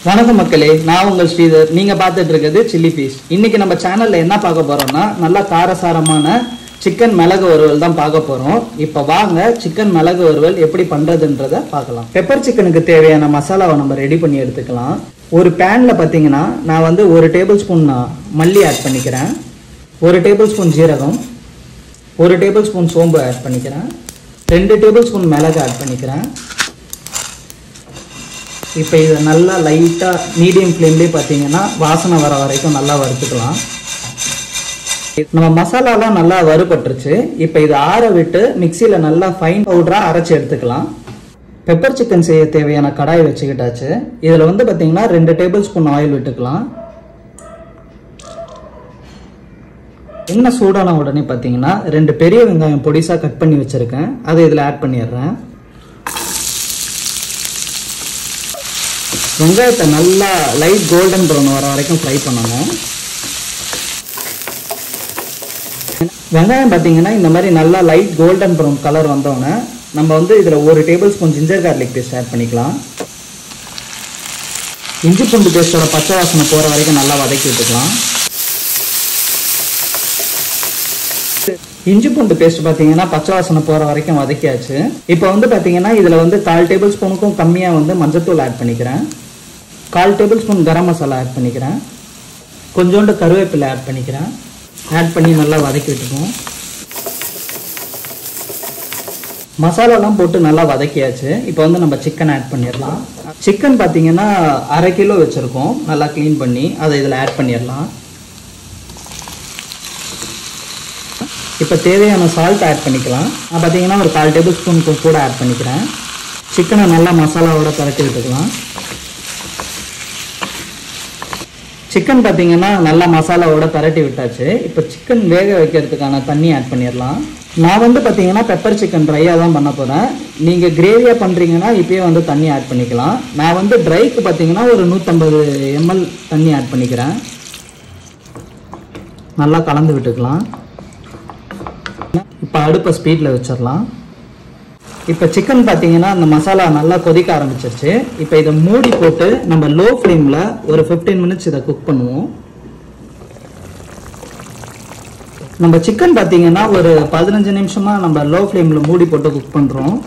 வணக்கம் மக்களே நான் உங்கள் ஸ்ரீதர் நீங்க பார்த்துட்டு இருக்கிறது சில்லி பீஸ் இன்னைக்கு நம்ம சேனல்ல என்ன பார்க்க போறோம்னா நல்லா காரசாரமான சிக்கன் மிளகு வறுவல் தான் பார்க்க போறோம் இப்போ வாங்க சிக்கன் மிளகு வறுவல் எப்படி பண்றதுன்றத பார்க்கலாம் பெப்பர் சிக்கனுக்கு தேவையான மசாலாவை நம்ம ரெடி பண்ணி எடுத்துக்கலாம் ஒரு பேன்ல பார்த்தீங்கன்னா நான் வந்து ஒரு டேபிள் ஸ்பூன் மல்லி ஆட் பண்ணிக்கிறேன் ஒரு டேபிள் ஸ்பூன் ஜீரகம் ஒரு டேபிள் ஸ்பூன் சோம்பு ஆட் பண்ணிக்கிறேன் ரெண்டு டேபிள் ஸ்பூன் மிளகு ஆட் பண்ணிக்கிறேன் இப்போ இதை நல்லா லைட்டாக மீடியம் ஃப்ளேம்லேயே பார்த்தீங்கன்னா வாசனை வர வரைக்கும் நல்லா வறுத்துக்கலாம் நம்ம மசாலாலாம் நல்லா வறுபட்டுருச்சு இப்போ இதை ஆற விட்டு மிக்சியில் நல்லா ஃபைன் பவுடராக அரைச்சி எடுத்துக்கலாம் பெப்பர் சிக்கன் செய்ய தேவையான கடாய் வச்சுக்கிட்டாச்சு இதில் வந்து பார்த்தீங்கன்னா ரெண்டு டேபிள் ஸ்பூன் ஆயில் விட்டுக்கலாம் எண்ணெய் சூடான உடனே பார்த்தீங்கன்னா ரெண்டு பெரிய வெங்காயம் பொடிசாக கட் பண்ணி வச்சுருக்கேன் அதை இதில் ஆட் பண்ணிடுறேன் வெங்காயத்தை நல்லா லைட் கோல்டன் ப்ரௌன் வர வரைக்கும் ஃப்ரை பண்ணணும் வெங்காயம் பார்த்தீங்கன்னா இந்த மாதிரி நல்லா லைட் கோல்டன் ப்ரௌன் கலர் வந்தோடனே நம்ம வந்து இதில் ஒரு tablespoon ginger garlic paste add பண்ணிக்கலாம் இஞ்சி பூண்டு பேஸ்ட்டோட பச்சை வாசனை போகிற வரைக்கும் நல்லா வதக்கி விட்டுக்கலாம் இஞ்சி பூண்டு பேஸ்ட் பார்த்தீங்கன்னா பச்சை வாசனை போகிற வரைக்கும் வதக்கியாச்சு இப்போ வந்து பார்த்தீங்கன்னா இதில் வந்து கால் டேபிள் ஸ்பூனுக்கும் கம்மியாக வந்து மஞ்சத்தூள் ஆட் பண்ணிக்கிறேன் கால் tablespoon garam masala add பண்ணிக்கிறேன் கொஞ்சோண்டு கருவேப்பிலை ஆட் பண்ணிக்கிறேன் ஆட் பண்ணி நல்லா வதக்கி விட்டுக்குவோம் மசாலாலாம் போட்டு நல்லா வதக்கியாச்சு இப்போ வந்து நம்ம சிக்கன் ஆட் பண்ணிடலாம் சிக்கன் பார்த்தீங்கன்னா அரை கிலோ வச்சுருக்கோம் நல்லா க்ளீன் பண்ணி அதை இதில் ஆட் பண்ணிடலாம் இப்போ தேவையான சால்ட் ஆட் பண்ணிக்கலாம் நான் பார்த்தீங்கன்னா ஒரு கால் டேபிள் ஸ்பூனுக்கு கூட ஆட் பண்ணிக்கிறேன் சிக்கனை நல்லா மசாலாவோட பரட்டி விட்டுக்கலாம் சிக்கன் பார்த்தீங்கன்னா நல்லா மசாலாவோட பரட்டி விட்டாச்சு இப்போ சிக்கன் வேக வைக்கிறதுக்கான தண்ணி ஆட் பண்ணிடலாம் நான் வந்து பார்த்தீங்கன்னா பெப்பர் சிக்கன் ட்ரையாக தான் பண்ண போகிறேன் நீங்கள் கிரேவியாக பண்ணுறீங்கன்னா இப்பயே வந்து தண்ணி ஆட் பண்ணிக்கலாம் நான் வந்து ட்ரைக்கு பார்த்தீங்கன்னா ஒரு நூற்றம்பது எம்எல் தண்ணி ஆட் பண்ணிக்கிறேன் நல்லா கலந்து விட்டுக்கலாம் இப்போ அடுப்பை ஸ்பீடில் வச்சிடலாம் இப்போ சிக்கன் பார்த்தீங்கன்னா அந்த மசாலா நல்லா கொதிக்க ஆரம்பிச்சிருச்சு இப்போ இதை மூடி போட்டு நம்ம லோ ஃப்ளேமில் ஒரு ஃபிஃப்டீன் மினிட்ஸ் இதை குக் பண்ணுவோம் நம்ம சிக்கன் பார்த்தீங்கன்னா ஒரு பதினஞ்சு நிமிஷமாக நம்ம லோ ஃப்ளேமில் மூடி போட்டு குக் பண்ணுறோம்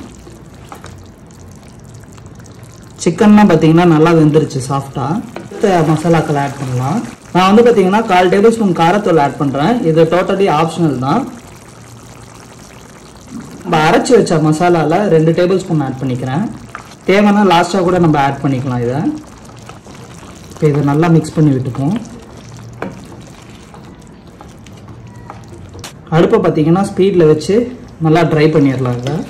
சிக்கன்லாம் பார்த்தீங்கன்னா நல்லா வெந்துருச்சு சாஃப்டாக மசாலாக்களை ஆட் பண்ணலாம் நான் வந்து பார்த்தீங்கன்னா கால் டேபிள் ஸ்பூன் காரத்தூள் ஆட் பண்ணுறேன் இது டோட்டலி ஆப்ஷனல் தான் நம்ம அரைச்சி வச்ச மசாலாவில் ரெண்டு டேபிள் ஸ்பூன் ஆட் பண்ணிக்கிறேன் தேவைன்னா லாஸ்ட்டாக கூட நம்ம ஆட் பண்ணிக்கலாம் இதை இப்போ இதை நல்லா மிக்ஸ் பண்ணி விட்டுப்போம் அடுப்பை பார்த்தீங்கன்னா ஸ்பீடில் வச்சு நல்லா ட்ரை பண்ணிடலாம் இதை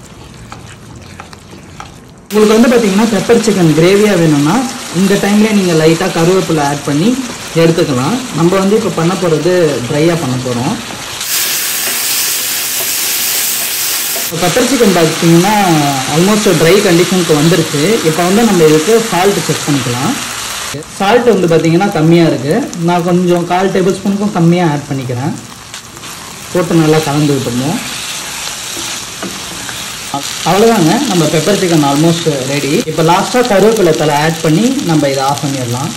உங்களுக்கு வந்து பார்த்தீங்கன்னா பெப்பர் சிக்கன் கிரேவியாக வேணும்னா இந்த டைம்லேயே நீங்கள் லைட்டாக கருவேப்பிலை ஆட் பண்ணி எடுத்துக்கலாம் நம்ம வந்து இப்போ பண்ண போகிறது ட்ரையாக பண்ண போகிறோம் பெப்பர் சிக்கன் பார்த்தீங்கன்னா ஆல்மோஸ்ட் ட்ரை கண்டிஷனுக்கு வந்துருச்சு இப்போ வந்து நம்ம இதுக்கு சால்ட் செக் பண்ணிக்கலாம் சால்ட் வந்து பார்த்தீங்கன்னா கம்மியாக இருக்குது நான் கொஞ்சம் கால் டேபிள் ஸ்பூனுக்கும் கம்மியாக ஆட் பண்ணிக்கிறேன் போட்டு நல்லா கலந்து விட்டுருந்தோம் அவ்வளோதாங்க நம்ம பெப்பர் சிக்கன் ஆல்மோஸ்ட் ரெடி இப்போ லாஸ்ட்டாக கருவேப்பிலை தலை ஆட் பண்ணி நம்ம இதை ஆஃப் பண்ணிடலாம்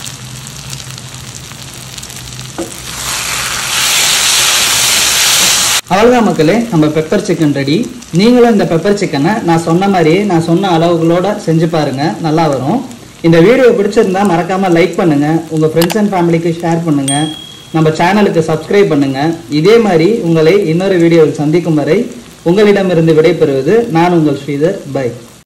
அவ்வளோதான் மக்களே நம்ம பெப்பர் சிக்கன் ரெடி நீங்களும் இந்த பெப்பர் சிக்கனை நான் சொன்ன மாதிரியே நான் சொன்ன அளவுகளோட செஞ்சு பாருங்க நல்லா வரும் இந்த வீடியோ பிடிச்சிருந்தா மறக்காம லைக் பண்ணுங்க உங்க ஃப்ரெண்ட்ஸ் அண்ட் ஃபேமிலிக்கு ஷேர் பண்ணுங்க நம்ம சேனலுக்கு சப்ஸ்கிரைப் பண்ணுங்க இதே மாதிரி உங்களை இன்னொரு வீடியோவில் சந்திக்கும் வரை உங்களிடமிருந்து விடைபெறுவது நான் உங்கள் ஸ்ரீதர் பை